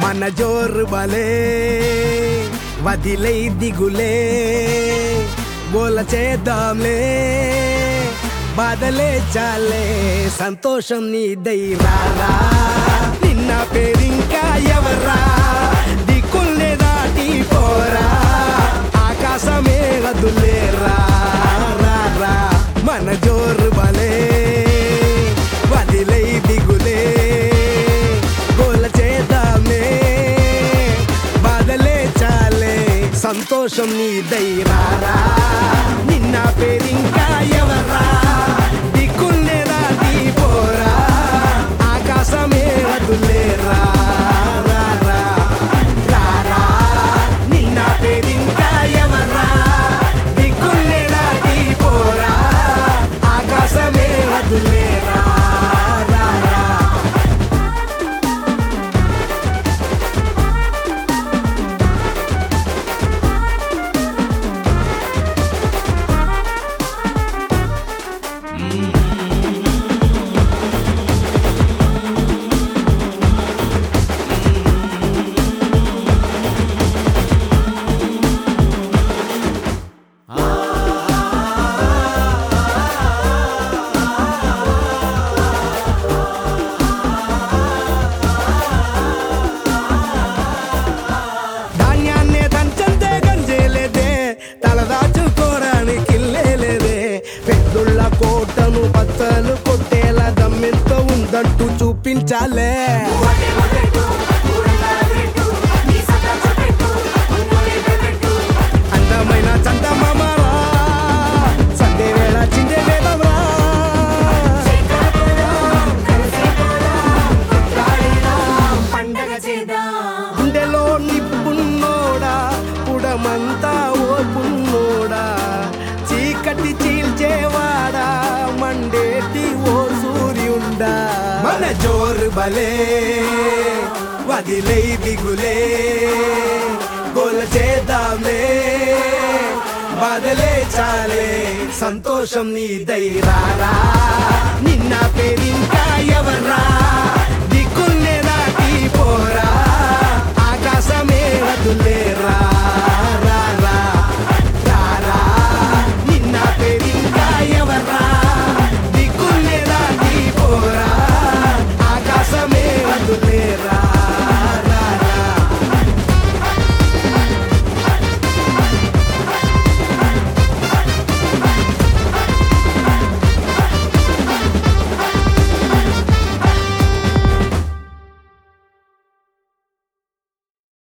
మన జోరు బలే వదిలై దిగులే గోల చేద్దాంలే బాధలే చాలే సంతోషం నీ రారా నిన్న పేరింకా ఎవరా దిక్కుల్నే దాటి పోరా ఆకాశమే వదులేరా రా, రా. మన జోరు బలే వదిలై దిగులే గోల చేద్దామే బాధలే చాలే సంతోషం నీ రారా నిన్న పేరింకా ఎవరా దిక్కుల్నే దాటి పోరా ఆకాశమే వదులేరా రా, రా. రారా నిన్న పేరింకా ఎవరా దిక్కుల్నే దాటి పోరా ఆకాశమే వదులేరా రా, రా. ధాన్యాన్నే దంచంతే గంజేలేదే తలదాచుకోవడానికి లేదే పెద్దుళ్ళ కోటను బద్దలు కొట్టేలా దమ్మెంత ఉందంటూ చూపించాలే అందమైన చందమామరా సండే వేళ చిందే వేదమరా పండగ చేద్దాం గుండెలో నిప్పున్నోడా పుడమంతా ఓ పున్నోడా చీకటి చీల్చేవాడా మండేటి ఓ సూర్యుండా మన జోరు బలే వదిలై దిగులే గోల చేద్దాంలే బాధలే చాలే సంతోషం నీ రారా నిన్న